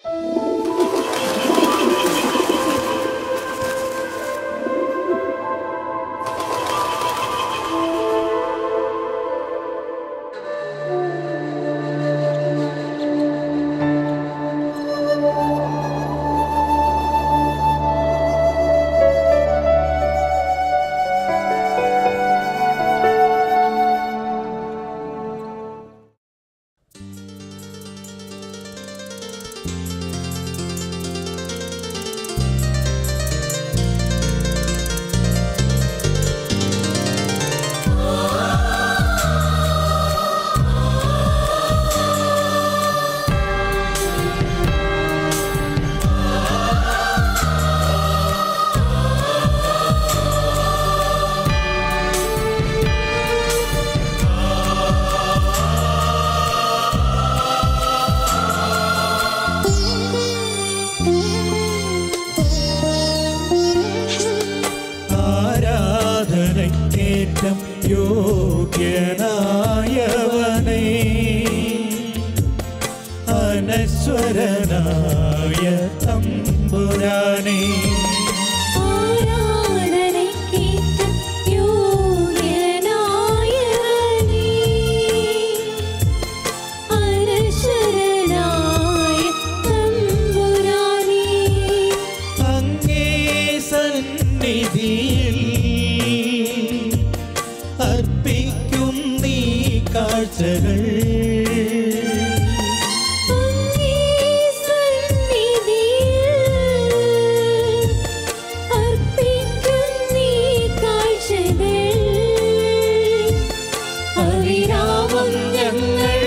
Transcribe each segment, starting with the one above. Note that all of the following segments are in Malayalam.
ആരാധനയ്ക്കേറ്റം യോഗ്യനായവനേ അനശ്വരനായ തമ്പുരാനേ ആരാധനയ്ക്കേറ്റം യോഗ്യനായവനേ, അനശ്വരനായ തമ്പുരാനേ, അങ്ങേ സന്നിധിയിൽ അർപ്പിക്കും നീ കാഴ്ചകൾ അങ്ങേ സന്നിധിയിൽ അർപ്പിക്കും നീ കാഴ്ചകൾ. അവിരാമം ഞങ്ങൾ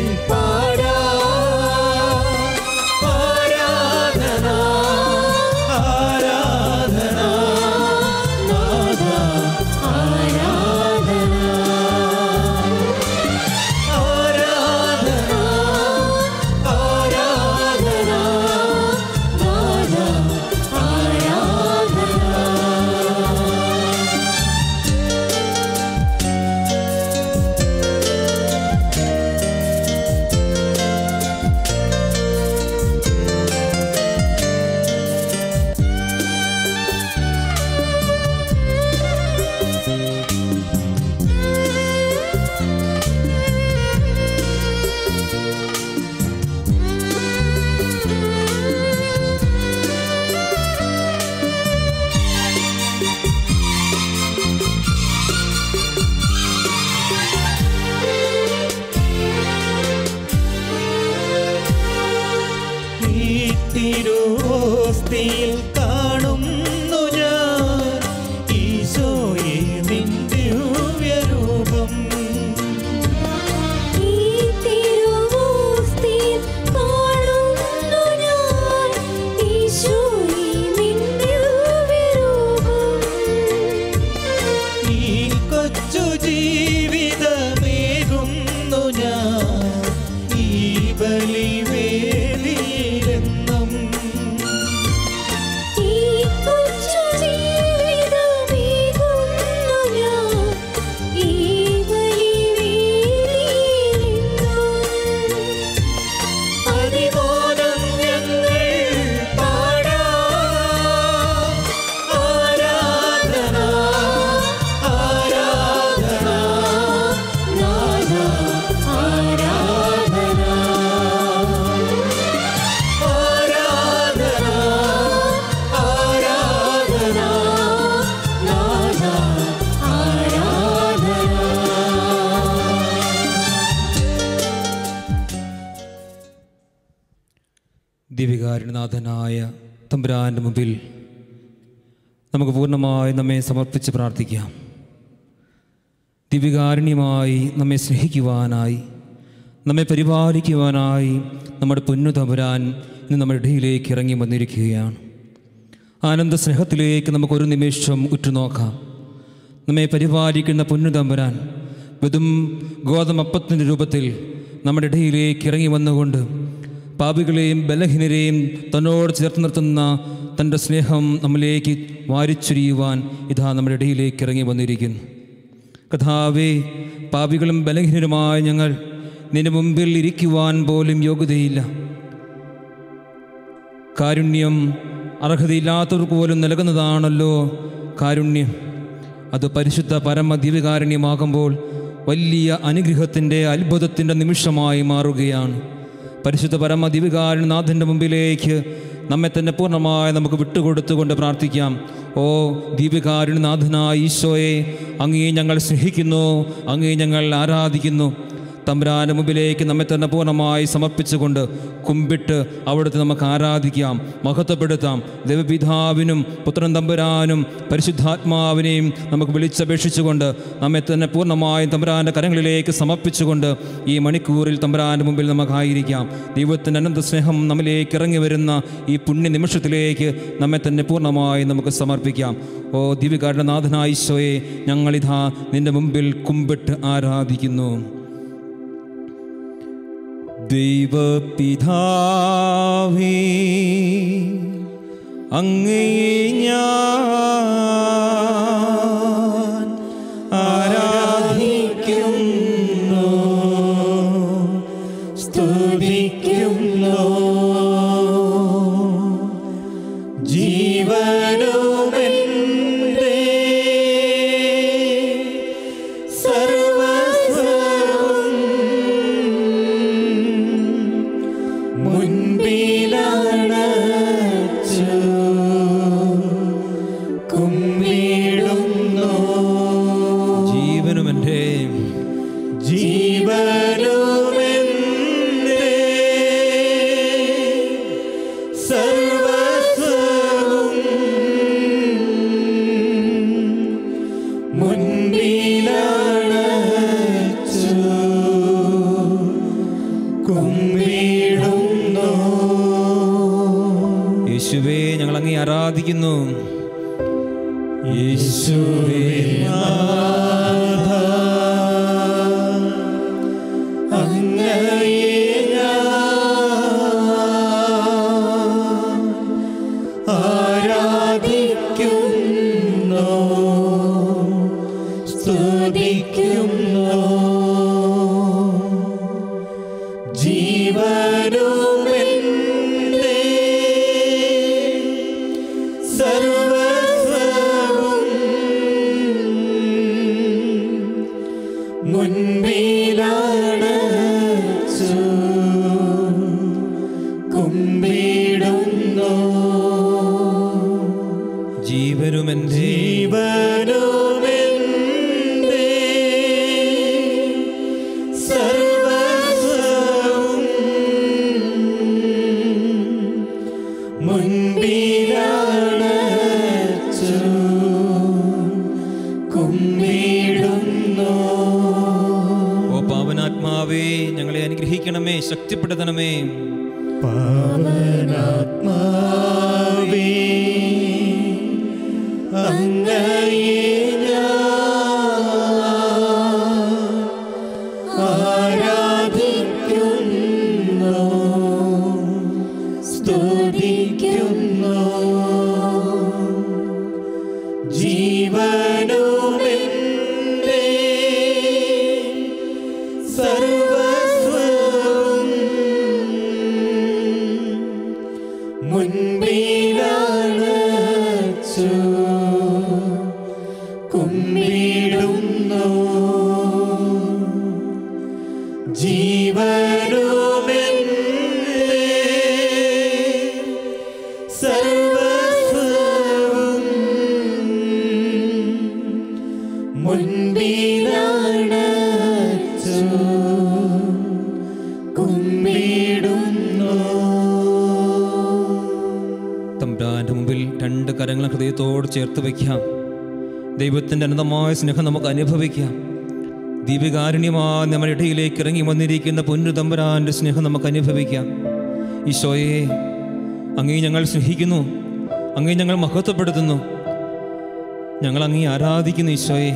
പാടാം. ആരാധന, ആരാധന, നാഥ, ആരാധന. ആരാധന, ആരാധന, നാഥ, ആരാധന. ഈ തിരുവോസ്തിയിൽ കാണുന്നു ഞാൻ ഈശോയെ നിൻ ദിവ്യരൂപം ഈ തിരുവോസ്തിയിൽ കാണുന്നു ഞാൻ ഈശോയെ നിൻ ദിവ്യരൂപം. ഈ കൊച്ചു ജീവിതമേകുന്നു ഞാൻ ഈ ബലിവേദിയിലെന്നും ഈ കൊച്ചു ജീവിതമേകുന്നു ഞാൻ ഈ ബലിവേദിയിലെന്നും. അതിമോദം ഞങ്ങൾ പാടാം. ആരാധന, ആരാധന, നാഥ, ആരാധന. ആരാധന, ആരാധന, നാഥ, ആരാധന. ദിവികാരുനാഥനായ തമ്പുരാൻ്റെ മുമ്പിൽ നമുക്ക് പൂർണ്ണമായി നമ്മെ സമർപ്പിച്ച് പ്രാർത്ഥിക്കാം ദിവികാരുണ്യമായി നമ്മെ സ്നേഹിക്കുവാനായി നമ്മെ പരിപാലിക്കുവാനായി നമ്മുടെ പൊന്നു തമ്പുരാൻ ഇന്ന് നമ്മുടെ ഇടയിലേക്ക് ഇറങ്ങി വന്നിരിക്കുകയാണ് ആനന്ദ സ്നേഹത്തിലേക്ക് നമുക്കൊരു നിമിഷം ഉറ്റുനോക്കാം നമ്മെ പരിപാലിക്കുന്ന പൊന്നു തമ്പുരാൻ വെതും ഗോതമപ്പത്തിൻ്റെ രൂപത്തിൽ നമ്മുടെ ഇടയിലേക്ക് ഇറങ്ങി വന്നുകൊണ്ട് പാപികളെയും ബലഹീനരെയും തന്നോട് ചേർത്ത് നിർത്തുന്ന തൻ്റെ സ്നേഹം നമ്മിലേക്ക് വാരിച്ചൊരിയുവാൻ ഇതാ നമ്മുടെ ഇടയിലേക്ക് ഇറങ്ങി വന്നിരിക്കുന്നു കഥാവേ പാപികളും ബലഹീനരുമായ ഞങ്ങൾ നിന്റെ മുമ്പിൽ ഇരിക്കുവാൻ പോലും യോഗ്യതയില്ല കാരുണ്യം അർഹതയില്ലാത്തവർക്ക് പോലും നൽകുന്നതാണല്ലോ കാരുണ്യം അത് പരിശുദ്ധ പരമ ദിവ്യകാരുണ്യമാകുമ്പോൾ വലിയ അനുഗ്രഹത്തിൻ്റെ അത്ഭുതത്തിൻ്റെ നിമിഷമായി മാറുകയാണ് പരിശുദ്ധ പരമ ദിവ്യകാരുണ്യനാഥൻ്റെ മുമ്പിലേക്ക് നമ്മെ തന്നെ പൂർണ്ണമായി നമുക്ക് വിട്ടുകൊടുത്തുകൊണ്ട് പ്രാർത്ഥിക്കാം ഓ ദിവ്യകാരുണ്യനാഥനായ ഈശോയെ അങ്ങേ ഞങ്ങൾ സ്നേഹിക്കുന്നു അങ്ങേ ഞങ്ങൾ ആരാധിക്കുന്നു തമ്പുരാൻ്റെ മുമ്പിലേക്ക് നമ്മെ തന്നെ പൂർണ്ണമായി സമർപ്പിച്ചുകൊണ്ട് കുമ്പിട്ട് അവിടുത്തെ നമുക്ക് ആരാധിക്കാം മഹത്വപ്പെടുത്താം ദൈവപിതാവിനും പുത്രൻ തമ്പുരാനും പരിശുദ്ധാത്മാവിനെയും നമുക്ക് വിളിച്ചപേക്ഷിച്ചുകൊണ്ട് നമ്മെ തന്നെ പൂർണ്ണമായും തമ്പുരാൻ്റെ കരങ്ങളിലേക്ക് സമർപ്പിച്ചുകൊണ്ട് ഈ മണിക്കൂറിൽ തമ്പുരാൻ്റെ മുമ്പിൽ നമുക്കായിരിക്കാം ദൈവത്തിൻ്റെ അനന്ത സ്നേഹം നമ്മിലേക്ക് ഇറങ്ങി വരുന്ന ഈ പുണ്യ നിമിഷത്തിലേക്ക് നമ്മെ തന്നെ പൂർണ്ണമായി നമുക്ക് സമർപ്പിക്കാം ഓ ദിവ്യകാരണനാഥനായ ഈശോയെ ഞങ്ങളിതാ നിന്റെ മുമ്പിൽ കുമ്പിട്ട് ആരാധിക്കുന്നു ദൈവപിതാവേ അങ്ങേ ഞാൻ ആരാധിക്കുന്നു സ്തുതിക്കുന്നു ജീവനുമെന്റെ സർവസ്വവും മുൻപിലണച്ചു കുമ്പിടുന്നു ജീവനും എൻ്റെ ജീവനുമെന്റെ സർവസ്വവും മുൻപിലണച്ചു കുമ്പിടുന്നു യേശുവേ ഞങ്ങൾ അങ്ങേ ആരാധിക്കുന്നു യേശുവേ നാഥ, അങ്ങയെ ഞാൻ ആരാധിക്കുന്നു സ്തുതിക്കുന്നു ജീവനുമെന്റെ സർവസ്വവും മുൻപിലണച്ചു കുമ്പിടുന്നു ജീവനും എൻ്റെ ജീവനുമെന്റെ സർവസ്വവും മുൻപിലണച്ചു കുമ്പിടുന്നു ഓ പാവനാത്മാവേ ഞങ്ങളെ അനുഗ്രഹിക്കണമേ ശക്തിപ്പെടുത്തണമേ പാവനാത്മാവേ അങ്ങയെ ഞാൻ ആരാധിക്കുന്നു സ്തുതിക്കുന്നു ജീവനുമെന്റെ സർവസ്വവും മുൻപിലണച്ചു കുമ്പിടുന്നു ജീവനുമെന്റെ സർവസ്വവും മുൻപിലണച്ചു കുമ്പിടുന്നു തമ്പ്രാൻ്റെ മുമ്പിൽ രണ്ട് കരങ്ങൾ ഹൃദയത്തോട് ചേർത്ത് വയ്ക്കാം ദൈവത്തിൻ്റെ അനന്തമായ സ്നേഹം നമുക്ക് അനുഭവിക്കാം ദീപികാരുണ്യമായി നമ്മുടെ ഇടയിലേക്ക് ഇറങ്ങി വന്നിരിക്കുന്ന പൊന്നു തമ്പുരാൻ്റെ സ്നേഹം നമുക്ക് അനുഭവിക്കാം ഈശോയെ അങ്ങേ ഞങ്ങൾ സ്നേഹിക്കുന്നു അങ്ങേ ഞങ്ങൾ മഹത്വപ്പെടുത്തുന്നു ഞങ്ങൾ അങ്ങേ ആരാധിക്കുന്നു ഈശോയെ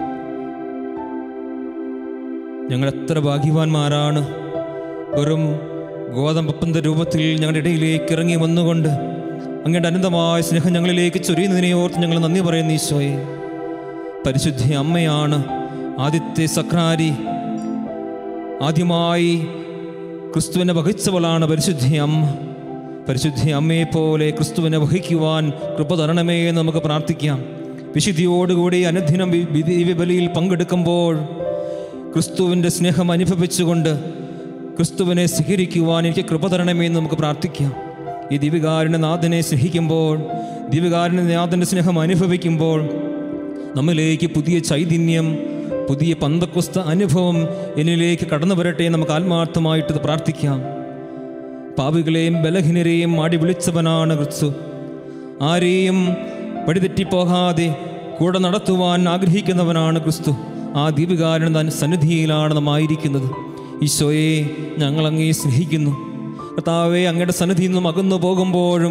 ഞങ്ങൾ എത്ര ഭാഗ്യവാന്മാരാണ് വെറും ഗോതമ്പപ്പന്റെ രൂപത്തിൽ ഞങ്ങളുടെ ഇടയിലേക്ക് ഇറങ്ങി വന്നുകൊണ്ട് അങ്ങയുടെ അനന്തമായ സ്നേഹം ഞങ്ങളിലേക്ക് ചൊരിയുന്നതിനെ ഓർത്ത് ഞങ്ങൾ നന്ദി പറയുന്നു ഈശോയെ പരിശുദ്ധ അമ്മയാണ് ആദ്യത്തെ സക്രാരി ആദ്യമായി ക്രിസ്തുവിനെ വഹിച്ചവളാണ് പരിശുദ്ധ അമ്മ പരിശുദ്ധി അമ്മയെപ്പോലെ ക്രിസ്തുവിനെ വഹിക്കുവാൻ കൃപ തരണമേ എന്ന് നമുക്ക് പ്രാർത്ഥിക്കാം വിശുദ്ധിയോടുകൂടി അനുദിനം വി- വി- ദിവ്യബലിയിൽ പങ്കെടുക്കുമ്പോൾ ക്രിസ്തുവിൻ്റെ സ്നേഹം അനുഭവിച്ചുകൊണ്ട് ക്രിസ്തുവിനെ സ്വീകരിക്കുവാൻ എനിക്ക് കൃപ തരണമേ എന്ന് നമുക്ക് പ്രാർത്ഥിക്കാം ഈ ദിവികാരുണ്യ നാഥനെ സ്നേഹിക്കുമ്പോൾ ദിവികാരുണ്യ നാഥൻ്റെ സ്നേഹം അനുഭവിക്കുമ്പോൾ നമ്മിലേക്ക് പുതിയ ചൈതന്യം പുതിയ പന്തക്കുസ്ത അനുഭവം എന്നിലേക്ക് കടന്നു വരട്ടെ എന്ന് നമുക്ക് ആത്മാർത്ഥമായിട്ട് പ്രാർത്ഥിക്കാം പാപികളെയും ബലഹീനരെയും മാടി വിളിച്ചവനാണ് ക്രിസ്തു ആരെയും വഴിതെറ്റിപ്പോകാതെ കൂടെ നടത്തുവാൻ ആഗ്രഹിക്കുന്നവനാണ് ക്രിസ്തു ആ ദീപികാരൻ തൻ സന്നിധിയിലാണ് നാം ആയിരിക്കുന്നത് ഈശോയെ ഞങ്ങൾ അങ്ങേ സ്നേഹിക്കുന്നു കർത്താവെ അങ്ങയുടെ സന്നിധിയിൽ നിന്നും അകന്നു പോകുമ്പോഴും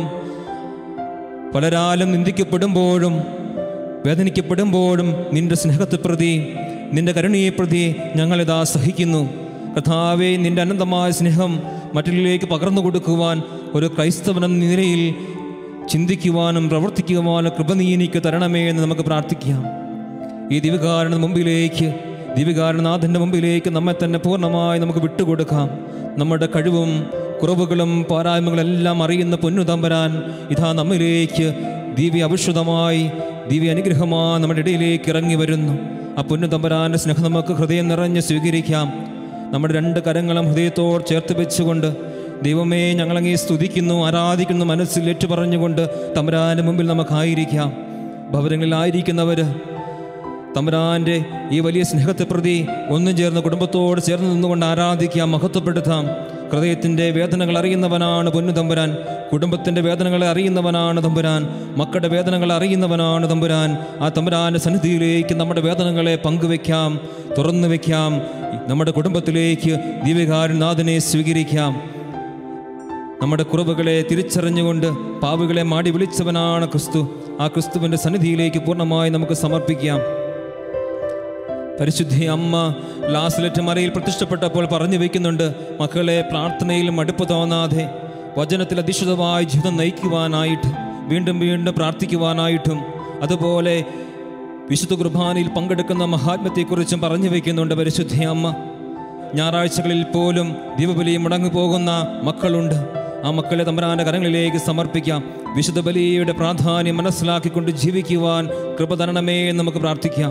പലരാലും നിന്ദിക്കപ്പെടുമ്പോഴും വേദനിക്കപ്പെടുമ്പോഴും നിന്റെ സ്നേഹത്തെ പ്രതി നിന്റെ കരുണയെ പ്രതി ഞങ്ങളിതാ സഹിക്കുന്നു കഥാവെ നിന്റെ അനന്തമായ സ്നേഹം മറ്റുള്ളവരിലേക്ക് പകർന്നു കൊടുക്കുവാൻ ഒരു ക്രൈസ്തവനെന്ന നിലയിൽ ചിന്തിക്കുവാനും പ്രവർത്തിക്കുവാനും കൃപ നീ എനിക്ക് തരണമേ എന്ന് നമുക്ക് പ്രാർത്ഥിക്കാം ഈ ദിവികാരന് മുമ്പിലേക്ക് ദിവികാരനാഥൻ്റെ മുമ്പിലേക്ക് നമ്മെ തന്നെ പൂർണ്ണമായി നമുക്ക് വിട്ടുകൊടുക്കാം നമ്മുടെ കഴിവും കുറവുകളും പോരായ്മകളെല്ലാം അറിയുന്ന പൊന്നു തമ്പരാൻ ഇതാ നമ്മിലേക്ക് ദിവ്യ അവിശ്വതമായി ദിവ്യ അനുഗ്രഹമായി നമ്മുടെ ഇടയിലേക്ക് ഇറങ്ങി വരുന്നു ആ പൊന്നു തമ്പരാൻ്റെ സ്നേഹം നമുക്ക് ഹൃദയം നിറഞ്ഞ് സ്വീകരിക്കാം നമ്മുടെ രണ്ട് കരങ്ങളും ഹൃദയത്തോട് ചേർത്ത് വെച്ചുകൊണ്ട് ദൈവമേ ഞങ്ങളങ്ങേ സ്തുതിക്കുന്നു ആരാധിക്കുന്നു മനസ്സിൽ ഏറ്റു പറഞ്ഞുകൊണ്ട് തമ്പരാൻ്റെ മുമ്പിൽ നമുക്കായിരിക്കാം ഭവനങ്ങളിലായിരിക്കുന്നവർ തമ്പുരാൻ്റെ ഈ വലിയ സ്നേഹത്തെ പ്രതി ഒന്നും ചേർന്ന് കുടുംബത്തോട് ചേർന്ന് നിന്നുകൊണ്ട് ആരാധിക്കാം മഹത്വപ്പെടുത്താം ഹൃദയത്തിൻ്റെ വേദനകൾ അറിയുന്നവനാണ് പൊന്നു തമ്പുരാൻ കുടുംബത്തിൻ്റെ വേദനകളെ അറിയുന്നവനാണ് തമ്പുരാൻ മക്കളുടെ വേദനകൾ അറിയുന്നവനാണ് തമ്പുരാൻ ആ തമ്പുരാൻ്റെ സന്നിധിയിലേക്ക് നമ്മുടെ വേദനകളെ പങ്കുവെക്കാം തുറന്നു വെക്കാം നമ്മുടെ കുടുംബത്തിലേക്ക് ദിവ്യകാരനാഥനെ സ്വീകരിക്കാം നമ്മുടെ കുറവുകളെ തിരിച്ചറിഞ്ഞുകൊണ്ട് പാവുകളെ മാടി വിളിച്ചവനാണ് ക്രിസ്തു ആ ക്രിസ്തുവിൻ്റെ സന്നിധിയിലേക്ക് പൂർണ്ണമായി നമുക്ക് സമർപ്പിക്കാം പരിശുദ്ധി അമ്മ ലാസ്ലറ്റ് മറയിൽ പ്രതിഷ്ഠപ്പെട്ടപ്പോൾ പറഞ്ഞു വയ്ക്കുന്നുണ്ട് മക്കളെ പ്രാർത്ഥനയിൽ മടുപ്പ് തോന്നാതെ വചനത്തിൽ അധിഷ്ഠിതമായ ജീവിതം നയിക്കുവാനായിട്ട് വീണ്ടും വീണ്ടും പ്രാർത്ഥിക്കുവാനായിട്ടും അതുപോലെ വിശുദ്ധ കുർബാനയിൽ പങ്കെടുക്കുന്ന മഹാത്മ്യത്തെക്കുറിച്ചും പറഞ്ഞു വയ്ക്കുന്നുണ്ട് പരിശുദ്ധി അമ്മ ഞായറാഴ്ചകളിൽ പോലും ദീപബലി മുടങ്ങി പോകുന്ന മക്കളുണ്ട് ആ മക്കളെ തമ്പരാന്റെ കരങ്ങളിലേക്ക് സമർപ്പിക്കാം വിശുദ്ധ ബലിയുടെ പ്രാധാന്യം മനസ്സിലാക്കിക്കൊണ്ട് ജീവിക്കുവാൻ കൃപ തരണമേ എന്ന് നമുക്ക് പ്രാർത്ഥിക്കാം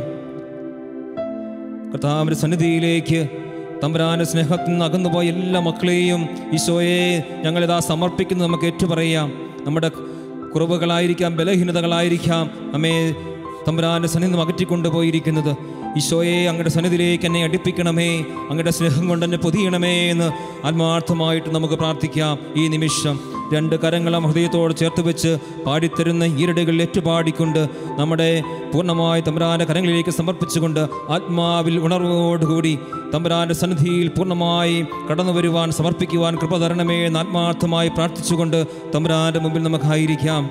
കർത്താവിൻ്റെ സന്നിധിയിലേക്ക് തമ്പുരാന്റെ സ്നേഹത്തിൽ നിന്ന് അകന്നുപോയ എല്ലാ മക്കളെയും ഈശോയെ ഞങ്ങളിതാ സമർപ്പിക്കുന്നത് നമുക്ക് ഏറ്റുപറയാം നമ്മുടെ കുറവുകളായിരിക്കാം ബലഹീനതകളായിരിക്കാം നമ്മെ തമ്പുരാന്റെ സന്നിധി നിന്ന് അകറ്റിക്കൊണ്ടുപോയിരിക്കുന്നത് ഈശോയെ അങ്ങയുടെ സന്നിധിയിലേക്ക് എന്നെ അടുപ്പിക്കണമേ അങ്ങയുടെ സ്നേഹം കൊണ്ട് എന്നെ പൊതിയണമേ എന്ന് ആത്മാർത്ഥമായിട്ട് നമുക്ക് പ്രാർത്ഥിക്കാം ഈ നിമിഷം രണ്ട് കരങ്ങളും ഹൃദയത്തോട് ചേർത്ത് വെച്ച് പാടിത്തരുന്ന ഈരടുകൾ ഏറ്റുപാടിക്കൊണ്ട് നമ്മുടെ പൂർണ്ണമായി തമ്പുരാൻ്റെ കരങ്ങളിലേക്ക് സമർപ്പിച്ചുകൊണ്ട് ആത്മാവിൽ ഉണർവോടുകൂടി തമ്പുരാൻ്റെ സന്നിധിയിൽ പൂർണ്ണമായി കടന്നു വരുവാൻ സമർപ്പിക്കുവാൻ കൃപ തരണമേ എന്ന് ആത്മാർത്ഥമായി പ്രാർത്ഥിച്ചുകൊണ്ട് തമ്പുരാൻ്റെ മുമ്പിൽ നമുക്കായിരിക്കാം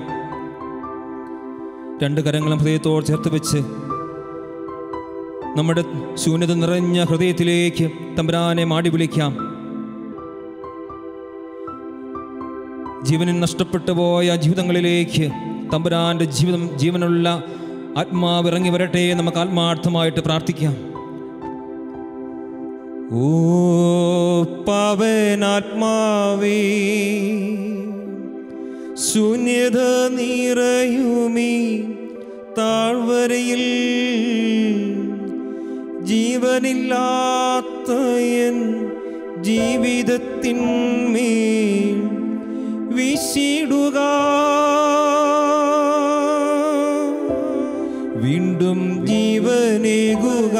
രണ്ട് കരങ്ങളും ഹൃദയത്തോട് ചേർത്ത് വെച്ച് നമ്മുടെ ശൂന്യത നിറഞ്ഞ ഹൃദയത്തിലേക്ക് തമ്പുരാനെ മാടി വിളിക്കാം ജീവനിൽ നഷ്ടപ്പെട്ടു പോയ ജീവിതങ്ങളിലേക്ക് തമ്പുരാന്റെ ജീവിതം ജീവനുള്ള ആത്മാവ് ഇറങ്ങി വരട്ടെ എന്ന് നമുക്ക് ആത്മാർത്ഥമായിട്ട് പ്രാർത്ഥിക്കാം ഓ പവനാത്മാവേ ശൂന്യത നിറയുമീ താഴ്വരയിൽ ജീവനില്ലാത്ത എൻ ജീവിതത്തിന്മേൽ വിശിടുക വീണ്ടും ജീവനേകുക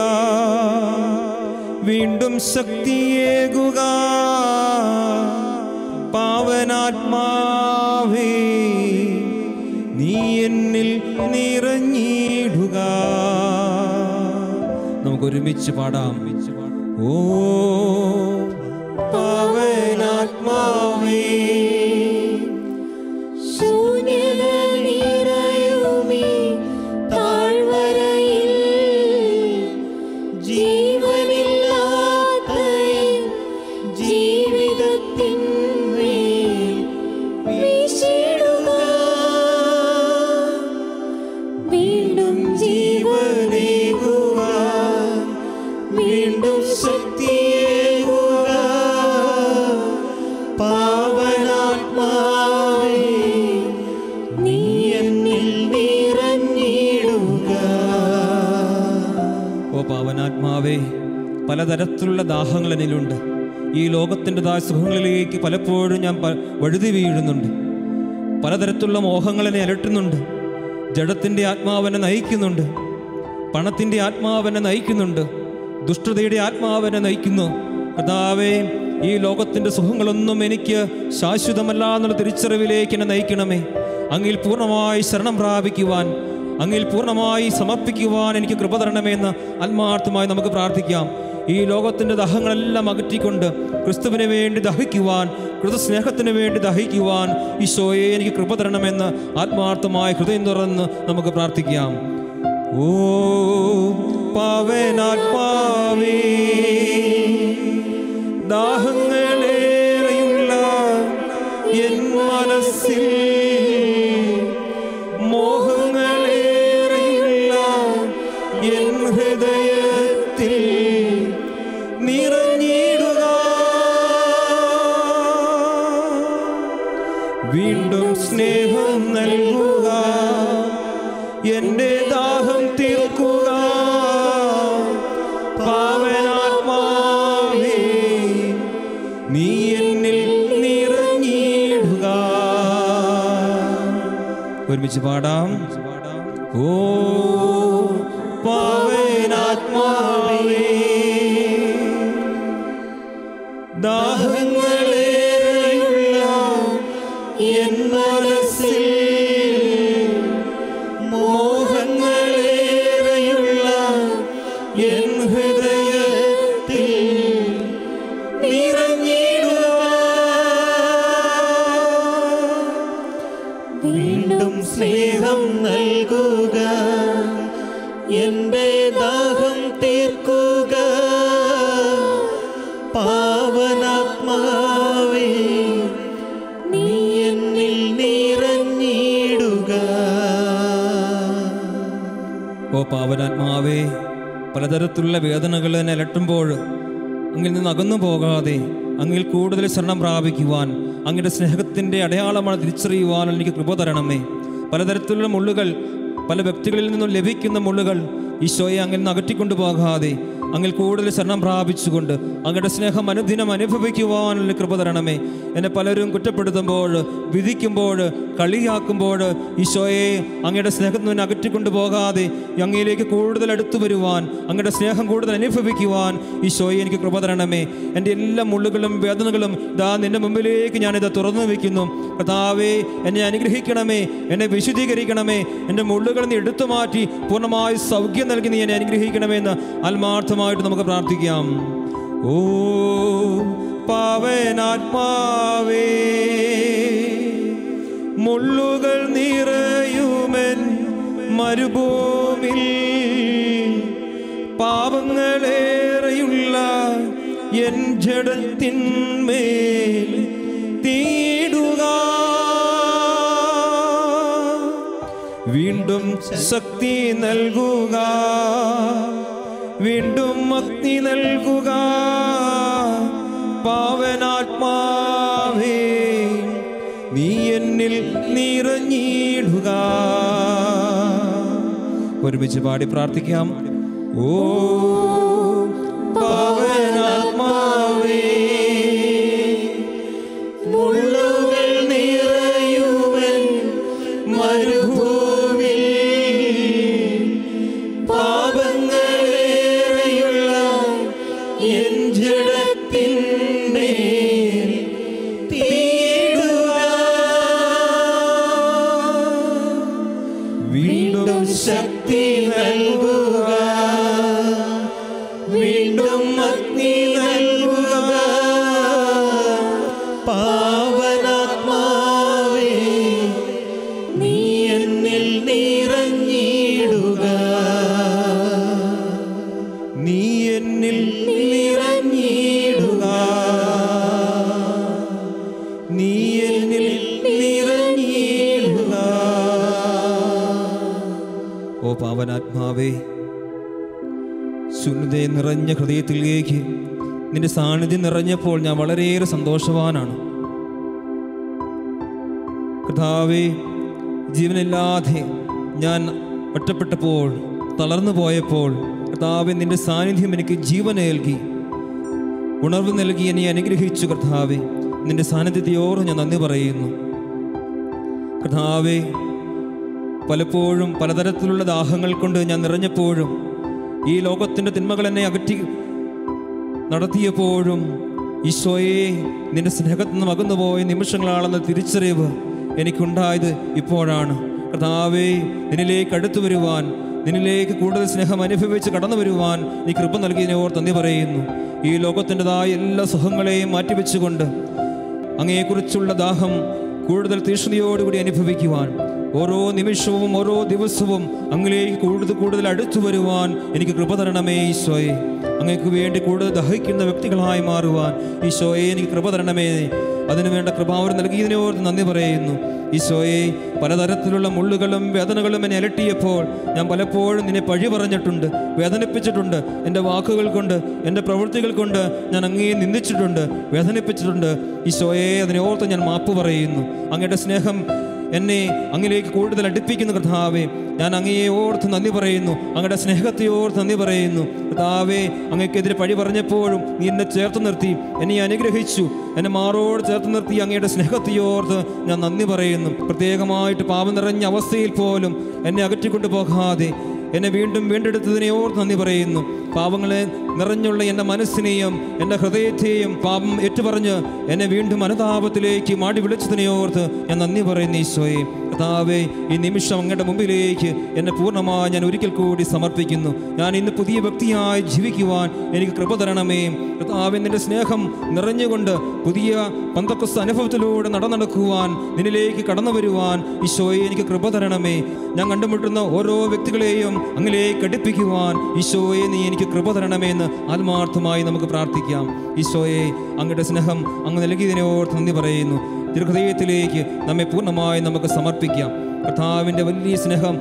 വീണ്ടും ശക്തിയേകുക പാവനാത്മാവേ നീ എന്നിൽ നിറഞ്ഞിടുക നമുക്ക് ഒരുമിച്ച് പാടാം ഓ പാവനാത്മാവേ ശൂന്യത നിറയുമീ താഴ്വരയിൽ ജീവനില്ലാത്ത എൻ ജീവിതത്തിന്മേൽ വീശിടുക. വീണ്ടും ജീവനേകുക വീണ്ടും ശക്തിയെ പലതരത്തിലുള്ള ദാഹങ്ങൾ എന്നിലുണ്ട് ഈ ലോകത്തിൻ്റെതായ സുഖങ്ങളിലേക്ക് പലപ്പോഴും ഞാൻ പ- വഴുതി വീഴുന്നുണ്ട് പലതരത്തിലുള്ള മോഹങ്ങൾ എന്നെ അലട്ടുന്നുണ്ട് ജഡത്തിൻ്റെ ആത്മാവെന്നെ നയിക്കുന്നുണ്ട് പണത്തിൻ്റെ ആത്മാവെന്നെ നയിക്കുന്നുണ്ട് ദുഷ്ടതയുടെ ആത്മാവെന്നെ നയിക്കുന്നു കർത്താവേ ഈ ലോകത്തിൻ്റെ സുഖങ്ങളൊന്നും എനിക്ക് ശാശ്വതമല്ല എന്നുള്ള തിരിച്ചറിവിലേക്ക് എന്നെ നയിക്കണമേ അങ്ങിൽ പൂർണ്ണമായി ശരണം പ്രാപിക്കുവാൻ അങ്ങിൽ പൂർണ്ണമായി സമർപ്പിക്കുവാൻ എനിക്ക് കൃപ തരണമെന്ന് ആത്മാർത്ഥമായി നമുക്ക് പ്രാർത്ഥിക്കാം ഈ ലോകത്തിൻ്റെ ദഹങ്ങളെല്ലാം അകറ്റിക്കൊണ്ട് ക്രിസ്തുവിന് വേണ്ടി ദഹിക്കുവാൻ കൃതസ്നേഹത്തിന് വേണ്ടി ദഹിക്കുവാൻ ഈശോയെ എനിക്ക് കൃപ തരണമെന്ന് ആത്മാർത്ഥമായ ഹൃദയം തുറന്ന് നമുക്ക് പ്രാർത്ഥിക്കാം ഓ പാവനാത്മാവേ ദാഹങ്ങളേറെയുള്ള എൻ മനസ്സിൽ മോഹങ്ങളേറെയുള്ള എൻ ഹൃദയത്തിൽ നിറഞ്ഞിടുക വീണ്ടും സ്നേഹം നൽകുക എന്റെ ദാഹം തീർക്കുക പാവനാത്മാവേ നീ എന്നിൽ നിറഞ്ഞിടുക ഒരുമിച്ച് പാടാം ഓ പാവനാത്മാവേ ദാഹങ്ങളേറെയുള്ള എൻ മനസ്സിൽ മോഹങ്ങളേറെയുള്ള എൻ ഹൃദയത്തിൽ നിറഞ്ഞിടുക വീണ്ടും സ്നേഹം നൽകുക എന്റെ ദാഹം തീർക്കുക പാവനാത്മാവേ നീ എന്നിൽ നിറഞ്ഞിടുക ഓ പാവനാത്മാവേ പലതരത്തിലുള്ള വേദനകൾ എന്നെ അലട്ടുമ്പോൾ അങ്ങിൽ നിന്ന് അകന്നു പോകാതെ അങ്ങിൽ കൂടുതൽ ശരണം പ്രാപിക്കുവാൻ അങ്ങയുടെ സ്നേഹത്തിൻ്റെ അടയാളമാണ് തിരിച്ചറിയുവാൻ എനിക്ക് കൃപ തരണമേ പലതരത്തിലുള്ള മുള്ളുകൾ പല വ്യക്തികളിൽ നിന്നും ലഭിക്കുന്ന മുള്ളുകൾ ഈശോയെ അങ്ങിൽ നിന്ന് അകറ്റിക്കൊണ്ടു പോകാതെ അങ്ങിൽ കൂടുതൽ ശരണം പ്രാപിച്ചുകൊണ്ട് അങ്ങയുടെ സ്നേഹം അനുദിനം അനുഭവിക്കുവാനുള്ള കൃപ തരണമേ എന്നെ പലരും കുറ്റപ്പെടുത്തുമ്പോൾ വിധിക്കുമ്പോൾ കളിയാക്കുമ്പോൾ ഈശോയെ അങ്ങയുടെ സ്നേഹത്തിൽ നിന്ന് അകറ്റിക്കൊണ്ടു പോകാതെ അങ്ങയിലേക്ക് കൂടുതൽ അടുത്തു വരുവാൻ അങ്ങയുടെ സ്നേഹം കൂടുതൽ അനുഭവിക്കുവാൻ ഈശോയെ എനിക്ക് കൃപ തരണമേ എൻ്റെ എല്ലാ മുള്ളുകളും വേദനകളും ഇതാ നിന്റെ മുമ്പിലേക്ക് ഞാനിത് തുറന്നു വയ്ക്കുന്നു കർത്താവേ എന്നെ അനുഗ്രഹിക്കണമേ എന്നെ വിശുദ്ധീകരിക്കണമേ എൻ്റെ മുള്ളുകൾ നീ എടുത്തു മാറ്റി പൂർണ്ണമായി സൗഖ്യം നൽകി നീ എന്നെ അനുഗ്രഹിക്കണമേ എന്ന് ആത്മാർത്ഥമായിട്ട് നമുക്ക് പ്രാർത്ഥിക്കാം ഓ പാവനാത്മാവേ മുള്ളുകൾ നിറയുമൻ മരുഭൂമിൽ പാപങ്ങളേറെയുള്ള എൻ ജഡത്തിന്മേൽ തീടുക വീണ്ടും ശക്തി നൽകുക വീണ്ടും അഗ്നി നൽകുക പാവനാത്മാവേ നീ എന്നിൽ നിറഞ്ഞിടുക ഒരുമിച്ച് പാടി പ്രാർത്ഥിക്കാം ഓ പാവനാത്മാവേ മുള്ളുകൾ നിറയുവൻ മരുഭൂമിൽ പാപങ്ങളേറെയുള്ള എൻ ജഡത്തിന്മേൽ തീയിടുക വീണ്ടും ശക്തി നൽകുക വീണ്ടും അഗ്നി നൽകുക പാവനാത്മാവേ നീ എന്നിൽ നിറഞ്ഞിടുക നീ എന്നിൽ നിറഞ്ഞിടുക നീ എന്നിൽ നിറഞ്ഞിടുക ഓ പാവനാത്മാവേ ശൂന്യതയെ നിറഞ്ഞ ഹൃദയത്തിലേക്ക് നിന്റെ സാന്നിധ്യം നിറഞ്ഞപ്പോൾ ഞാൻ വളരെയേറെ സന്തോഷവാനാണ് കർത്താവേ ജീവനില്ലാതെ ഞാൻ ഒറ്റപ്പെട്ടപ്പോൾ തളർന്നു പോയപ്പോൾ കർത്താവെ നിന്റെ സാന്നിധ്യം എനിക്ക് ജീവൻ നൽകി ഉണർവ് നൽകി എന്നെ അനുഗ്രഹിച്ചു കർത്താവെ നിന്റെ സാന്നിധ്യത്തെയോറ് ഞാൻ നന്ദി പറയുന്നു കർത്താവെ പലപ്പോഴും പലതരത്തിലുള്ള ദാഹങ്ങൾ കൊണ്ട് ഞാൻ നിറഞ്ഞപ്പോഴും ഈ ലോകത്തിൻ്റെ തിന്മകൾ എന്നെ അകറ്റി നടത്തിയപ്പോഴും ഈശോയെ നിന്റെ സ്നേഹത്തിൽ നിന്ന് അകന്നുപോയ നിമിഷങ്ങളാണെന്ന തിരിച്ചറിവ് എനിക്കുണ്ടായത് ഇപ്പോഴാണ് കർത്താവേ നിന്നിലേക്ക് അടുത്തു വരുവാൻ നിന്നിലേക്ക് കൂടുതൽ സ്നേഹം അനുഭവിച്ച് കടന്നു വരുവാൻ നീ കൃപ നൽകിയതിനെ ഓർ നന്ദി പറയുന്നു ഈ ലോകത്തിൻ്റെതായ എല്ലാ സുഖങ്ങളെയും മാറ്റിവെച്ചുകൊണ്ട് അങ്ങയെക്കുറിച്ചുള്ള ദാഹം കൂടുതൽ തീഷ്ണതയോടുകൂടി അനുഭവിക്കുവാൻ ഓരോ നിമിഷവും ഓരോ ദിവസവും അങ്ങിലേക്ക് കൂടുതൽ കൂടുതൽ അടുത്തു വരുവാൻ എനിക്ക് കൃപ തരണമേ ഈശോയെ അങ്ങേക്ക് വേണ്ടി കൂടുതൽ ദഹിക്കുന്ന വ്യക്തികളായി മാറുവാൻ ഈശോയെ എനിക്ക് കൃപ തരണമേ അതിനു വേണ്ട കൃപാവരം നൽകിയതിനോട് നന്ദി പറയുന്നു ഈശോയെ പലതരത്തിലുള്ള മുള്ളുകളും വേദനകളും എന്നെ അലട്ടിയപ്പോൾ ഞാൻ പലപ്പോഴും നിന്നെ പഴി പറഞ്ഞിട്ടുണ്ട് വേദനിപ്പിച്ചിട്ടുണ്ട് എൻ്റെ വാക്കുകൾ കൊണ്ട് എൻ്റെ പ്രവൃത്തികൾ കൊണ്ട് ഞാൻ അങ്ങേ നിന്ദിച്ചിട്ടുണ്ട് വേദനിപ്പിച്ചിട്ടുണ്ട് ഈശോയെ അതിനെ ഓർത്ത് ഞാൻ മാപ്പ് പറയുന്നു അങ്ങയുടെ സ്നേഹം എന്നെ അങ്ങിലേക്ക് കൂടുതൽ അടുപ്പിക്കുന്ന കർത്താവേ ഞാൻ അങ്ങയെ ഓർത്ത് നന്ദി പറയുന്നു അങ്ങയുടെ സ്നേഹത്തെ ഓർത്ത് നന്ദി പറയുന്നു കർത്താവേ അങ്ങയ്ക്കെതിരെ പഴി പറഞ്ഞപ്പോഴും നീ എന്നെ ചേർത്ത് നിർത്തി എന്നെ അനുഗ്രഹിച്ചു എന്നെ മാറോട് ചേർത്ത് നിർത്തി അങ്ങയുടെ സ്നേഹത്തെ ഓർത്ത് ഞാൻ നന്ദി പറയുന്നു പ്രത്യേകമായിട്ട് പാപം നിറഞ്ഞ അവസ്ഥയിൽ പോലും എന്നെ അകറ്റിക്കൊണ്ടു പോകാതെ എന്നെ വീണ്ടും വീണ്ടെടുത്തതിനെ ഓർത്ത് നന്ദി പറയുന്നു പാപങ്ങളെ നിറഞ്ഞുള്ള എൻ്റെ മനസ്സിനെയും എൻ്റെ ഹൃദയത്തെയും പാപം ഏറ്റുപറഞ്ഞ് എന്നെ വീണ്ടും അനുതാപത്തിലേക്ക് മാടി വിളിച്ചതിനെ ഓർത്ത് ഞാൻ നന്ദി പറയുന്നു ഈശോയെ കർത്താവേ ഈ നിമിഷം അങ്ങയുടെ മുമ്പിലേക്ക് എന്നെ പൂർണ്ണമായി ഞാൻ ഒരിക്കൽ കൂടി സമർപ്പിക്കുന്നു ഞാൻ ഇന്ന് പുതിയ വ്യക്തിയായി ജീവിക്കുവാൻ എനിക്ക് കൃപ തരണമേ കർത്താവെ നിന്റെ സ്നേഹം നിറഞ്ഞുകൊണ്ട് പുതിയ പന്തക്കസ് അനുഭവത്തിലൂടെ നടന്നടക്കുവാൻ നിന്നിലേക്ക് കടന്നു വരുവാൻ ഈശോയെ എനിക്ക് കൃപ തരണമേ ഞാൻ കണ്ടുമുട്ടുന്ന ഓരോ വ്യക്തികളെയും അങ്ങിലേക്ക് അടുപ്പിക്കുവാൻ ഈശോയെ നീ എനിക്ക് കൃപ തരണമേ എന്ന് ആത്മാർത്ഥമായി നമുക്ക് പ്രാർത്ഥിക്കാം ഈശോയെ അങ്ങയുടെ സ്നേഹം അങ്ങ് നൽകിയതിനോർത്ത് നന്ദി പറയുന്നു ദീർഘദയത്തിലേക്ക് നമ്മെ പൂർണ്ണമായി നമുക്ക് സമർപ്പിക്കാം കർത്താവിൻ്റെ വലിയ സ്നേഹം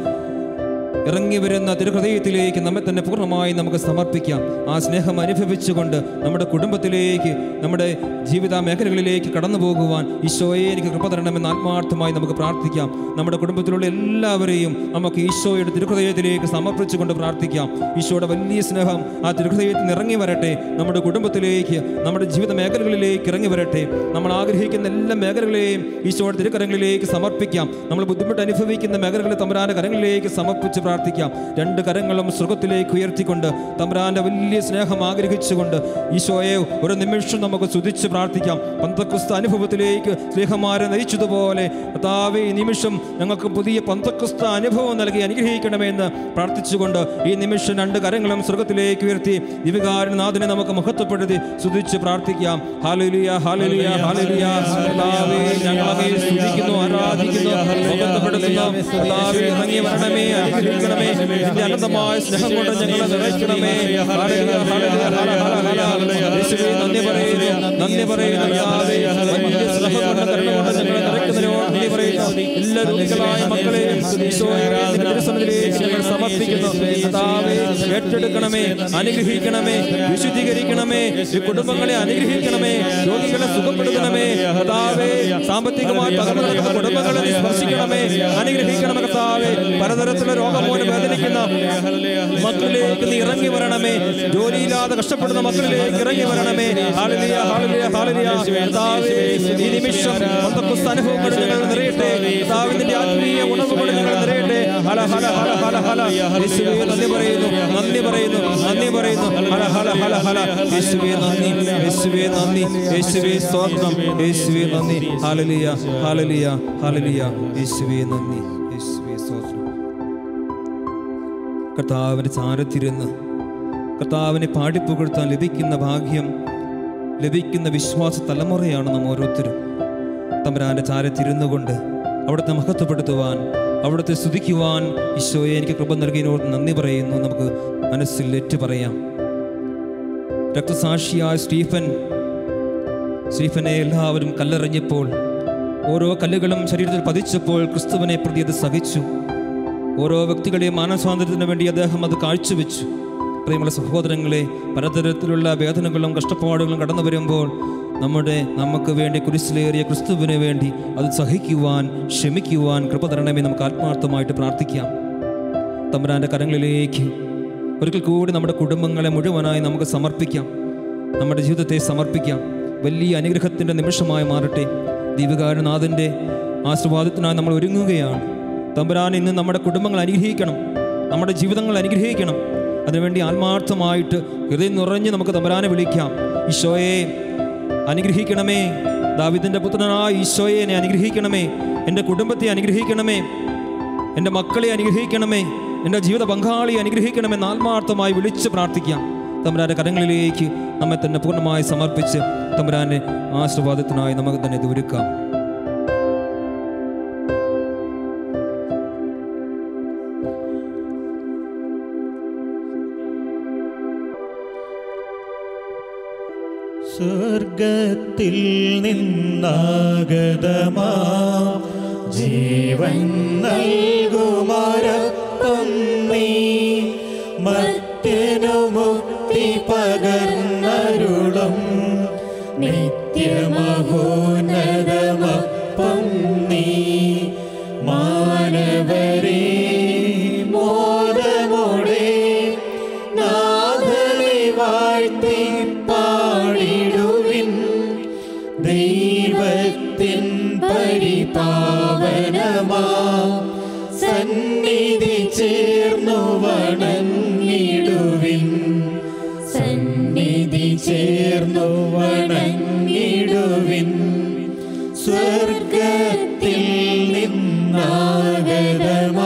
ഇറങ്ങി വരുന്ന തിരുഹൃദയത്തിലേക്ക് നമ്മെ തന്നെ പൂർണ്ണമായി നമുക്ക് സമർപ്പിക്കാം ആ സ്നേഹം അനുഭവിച്ചുകൊണ്ട് നമ്മുടെ കുടുംബത്തിലേക്ക് നമ്മുടെ ജീവിത മേഖലകളിലേക്ക് കടന്നു പോകുവാൻ ഈശോയെ എനിക്ക് കൃപ തരണമെന്ന് ആത്മാർത്ഥമായി നമുക്ക് പ്രാർത്ഥിക്കാം നമ്മുടെ കുടുംബത്തിലുള്ള എല്ലാവരെയും നമുക്ക് ഈശോയുടെ തിരുഹൃദയത്തിലേക്ക് സമർപ്പിച്ചുകൊണ്ട് പ്രാർത്ഥിക്കാം ഈശോയുടെ വലിയ സ്നേഹം ആ തിരുഹൃദയത്തിൽ നിന്ന് ഇറങ്ങി വരട്ടെ നമ്മുടെ കുടുംബത്തിലേക്ക് നമ്മുടെ ജീവിത മേഖലകളിലേക്ക് ഇറങ്ങി വരട്ടെ നമ്മൾ ആഗ്രഹിക്കുന്ന എല്ലാ മേഖലകളെയും ഈശോയുടെ തിരുക്കരങ്ങളിലേക്ക് സമർപ്പിക്കാം നമ്മൾ ബുദ്ധിമുട്ട് അനുഭവിക്കുന്ന മേഖലകളെ തമ്പുരാന്റെ കരങ്ങളിലേക്ക് സമർപ്പിച്ച് പ്രാർത്ഥിക്കാം രണ്ട് കരങ്ങളും സ്വർഗത്തിലേക്ക് ഉയർത്തിക്കൊണ്ട് തമ്പുരാന്റെ വലിയ സ്നേഹം ആഗ്രഹിച്ചുകൊണ്ട് ഈശോയെ ഒരു നിമിഷം നമുക്ക് സ്തുതിച്ച് പ്രാർത്ഥിക്കാം പന്തക്കുസ്ത അനുഭവത്തിലേക്ക് സ്നേഹമാരെ നയിച്ചതുപോലെ കർത്താവേ ഈ നിമിഷം ഞങ്ങൾക്ക് പുതിയ പന്തക്കുസ്ത അനുഭവം നൽകി അനുഗ്രഹിക്കണമെന്ന് പ്രാർത്ഥിച്ചുകൊണ്ട് ഈ നിമിഷം രണ്ട് കരങ്ങളും സ്വർഗത്തിലേക്ക് ഉയർത്തി ദിവികാരനാഥനെ നമുക്ക് മഹത്വപ്പെടുത്തി സ്തുതിച്ച് പ്രാർത്ഥിക്കാം ഹാലലിയ ഹാലലിയ ഹാലലിയ കർത്താവേ ഞങ്ങൾ അങ്ങയെ സ്തുതിക്കുന്നു ആരാധിക്കുന്നു മഹത്വപ്പെടുത്തുന്നു കർത്താവേ ഇറങ്ങി വരണമേ അനുഗ്രഹിക്കണമേ നിന്റെ അനന്തമായ സ്നേഹം കൊണ്ട് ഞങ്ങളെ നിറയ്ക്കണമേ ഹാലലിയ ഹാലലിയ ഹാല ഹാല ഹാല യേശുവേ നന്ദി പറയുന്നു നന്ദി പറയുന്നു കർത്താവേ വലിയ സ്നേഹം കൊണ്ട് കരുണ കൊണ്ട് ഞങ്ങളെ നിറയ്ക്കുന്നതിനോട് നന്ദി പറയുന്നു എല്ലാ രോഗികളായ മക്കളെയും ഈശോയെ നിന്റെ തിരുസന്നിധിയിലേക്ക് ഞങ്ങൾ സമർപ്പിക്കുന്നു കർത്താവേ ഏറ്റെടുക്കണമേ അനുഗ്രഹിക്കണമേ വിശുദ്ധീകരിക്കണമേ ഈ കുടുംബങ്ങളെ അനുഗ്രഹിക്കണമേ രോഗികളെ സുഖപ്പെടുത്തണമേ കർത്താവേ സാമ്പത്തികമായി തകർന്നു കിടക്കുന്ന കുടുംബങ്ങളെ നീ സ്പർശിക്കണമേ അനുഗ്രഹിക്കണമേ കർത്താവേ പലതരത്തിലുള്ള രോഗം മൂലം വേദനിക്കുന്ന മക്കളിലേക്ക് നീ ഇറങ്ങി വരണമേ ജോലിയില്ലാതെ കഷ്ടപ്പെടുന്ന മക്കളിലേക്ക് ഇറങ്ങി വരണമേ ഹാലലിയ ഹാലലിയ ഹാലലിയ കർത്താവേ ഈ നിമിഷം പന്തക്കുസ്ത അനുഭവങ്ങൾ ഞങ്ങൾ നിറയട്ടെ കർത്താവിന്റെ ആത്മീയ ഉണർവുകൾ ഞങ്ങൾ നിറയട്ടെ ഹല ഹല ഹല ഹല ഹല യേശുവേ നന്ദി പറയുന്നു നന്ദി പറയുന്നു നന്ദി പറയുന്നു ഹല ഹല ഹല ഹല യേശുവേ നന്ദി യേശുവേ നന്ദി യേശുവേ സ്തോത്രം യേശുവേ നന്ദി ഹാലലിയ ഹാലലിയ ഹാലലിയ യേശുവേ നന്ദി യേശുവേ സ്തോത്രം കർത്താവിൻ്റെ ചാരത്തിരുന്ന് കർത്താവിനെ പാടിപ്പുകഴ്ത്താൻ ലഭിക്കുന്ന ഭാഗ്യം ലഭിക്കുന്ന വിശ്വാസ തലമുറയാണ് നാം ഓരോരുത്തരും തമ്പുരാൻ്റെ ചാരത്തിരുന്നു കൊണ്ട് അവിടുത്തെ മഹത്വപ്പെടുത്തുവാൻ അവിടുത്തെ സ്തുതിക്കുവാൻ ഈശോയെ എനിക്ക് കൃപ നൽകിയതിനോട് നന്ദി പറയുന്നു നമുക്ക് മനസ്സിൽ ഏറ്റു പറയാം രക്തസാക്ഷിയായ സ്റ്റീഫൻ സ്റ്റീഫനെ എല്ലാവരും കല്ലെറിഞ്ഞപ്പോൾ ഓരോ കല്ലുകളും ശരീരത്തിൽ പതിച്ചപ്പോൾ ക്രിസ്തുവിനെ പ്രതി അത് സഹിച്ചു ഓരോ വ്യക്തികളുടെയും മാനസ്വാതന്ത്ര്യത്തിന് വേണ്ടി അദ്ദേഹം അത് കാഴ്ചവെച്ചു പ്രിയമുള്ള സഹോദരങ്ങളെ പലതരത്തിലുള്ള വേദനകളും കഷ്ടപ്പാടുകളും കടന്നു വരുമ്പോൾ നമ്മുടെ നമുക്ക് വേണ്ടി കുരിശിലേറിയ ക്രിസ്തുവിന് വേണ്ടി അത് സഹിക്കുവാൻ ക്ഷമിക്കുവാൻ കൃപ തരണമേ നമുക്ക് ആത്മാർത്ഥമായിട്ട് പ്രാർത്ഥിക്കാം തമ്പുരാൻ്റെ കരങ്ങളിലേക്ക് ഒരിക്കൽ കൂടി നമ്മുടെ കുടുംബങ്ങളെ മുഴുവനായി നമുക്ക് സമർപ്പിക്കാം നമ്മുടെ ജീവിതത്തെ സമർപ്പിക്കാം വലിയ അനുഗ്രഹത്തിൻ്റെ നിമിഷമായി മാറട്ടെ ദീപകാരനാഥൻ്റെ ആശീർവാദത്തിനായി നമ്മൾ ഒരുങ്ങുകയാണ് തമ്പുരാൻ ഇന്ന് നമ്മുടെ കുടുംബങ്ങൾ അനുഗ്രഹിക്കണം നമ്മുടെ ജീവിതങ്ങൾ അനുഗ്രഹിക്കണം അതിനുവേണ്ടി ആത്മാർത്ഥമായിട്ട് ഹൃദയം നിറഞ്ഞ് നമുക്ക് തമ്പുരാനെ വിളിക്കാം ഈശോയെ അനുഗ്രഹിക്കണമേ ദാവിദിൻ്റെ പുത്രനായ ഈശോയെ എന്നെ അനുഗ്രഹിക്കണമേ എൻ്റെ കുടുംബത്തെ അനുഗ്രഹിക്കണമേ എൻ്റെ മക്കളെ അനുഗ്രഹിക്കണമേ എൻ്റെ ജീവിത പങ്കാളിയെ അനുഗ്രഹിക്കണമെന്ന് ആത്മാർത്ഥമായി വിളിച്ച് പ്രാർത്ഥിക്കാം തമ്പുരാൻ്റെ കരങ്ങളിലേക്ക് നമ്മെ തന്നെ പൂർണ്ണമായി സമർപ്പിച്ച് തമ്പുരാൻ്റെ ആശീർവാദത്തിനായി നമുക്ക് തന്നെ ഇത് ഒരുക്കാം സ്വർഗത്തിൽ നിന്നാഗതമാ ജീവൻ നൽകുമരപ്പം നീ മത്യനു മുക്തി പകർന്നരുളും നിത്യമഹോന്നതമപ്പം നീ മാനവരേ മോദമോടെ നാഥനെ വാഴ്ത്തി പാടിടുവിൻ ദൈവത്തിൻ പരിപാവനമാ സന്നിധി ചേർന്നു വണങ്ങിടുവിൻ സന്നിധി ചേർന്നു വണങ്ങിടുവിൻ സ്വർഗത്തിൽ നിന്നാഗതമാ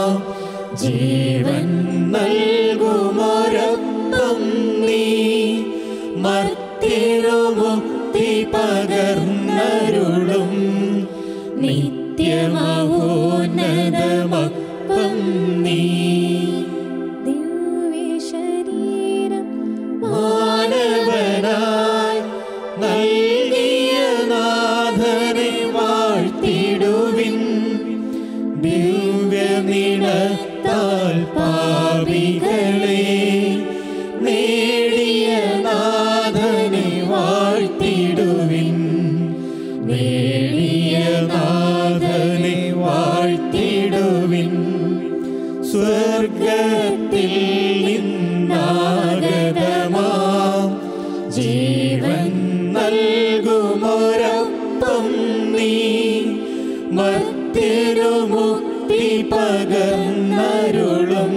ജീവൻ നൽകുമൊരപ്പം നീ മർത്തിരുമുക്തി പകർന്നരുളും നിത്യമഹോന്നതമപ്പം നീ ദിവ്യശരീരം മാനവനായി നൽകിയ നാഥനെ വാഴ്ത്തിടുവിൻ ദിവ്യനിടത്താൽ പാപികളെ നേടിയ നാഥനെ വാഴ്ത്തിടുവിൻ നേടിയ നാഥനെ വാഴ്ത്തിടുവിൻ സ്വർഗത്തിൽ നിന്നാഗതമാ ജീവൻ നൽകുമൊരപ്പം നീ മർത്തിരുമുക്തി പകർന്നരുളും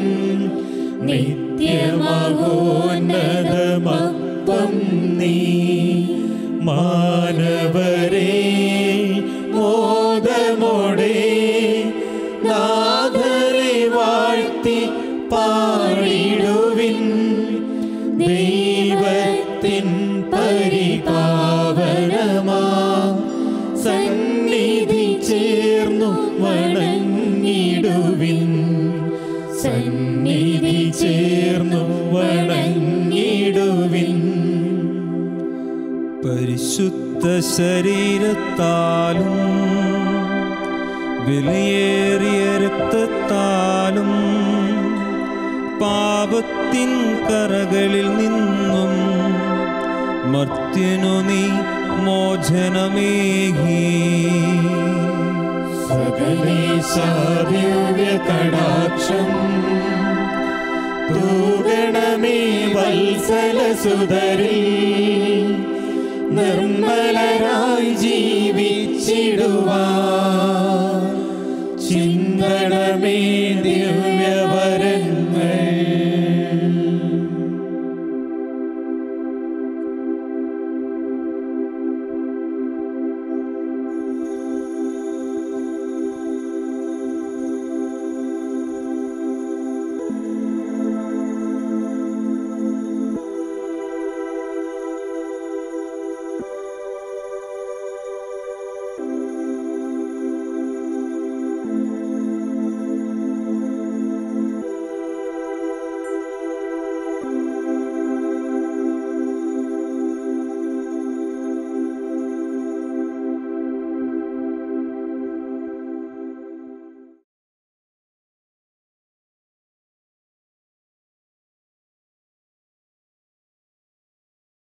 നിത്യമഹോന്നതമപ്പം നീ മാനവരേ മോദമോടെ നാഥരെ വാഴ്ത്തി പാടിടുവിൻ ദൈവത്തിൻ പരിപാവനമാ സന്നിധി ചേർന്നു വണങ്ങിടുവിൻ സന്നിധി ചേർന്നു വണങ്ങിടുവിൻ പരിശുദ്ധ ശരീരത്താലും വിലയേറിയ രക്തത്താലും പാപത്തിൻ കറകളിൽ നിന്നും മർത്യനു നീ മോചനമേകി സകലേശാദിവ്യ കടാക്ഷം തൂഗണമേ വത്സല സുതരിൽ നിർമ്മലരായി ജീവിച്ചിടുവാൻ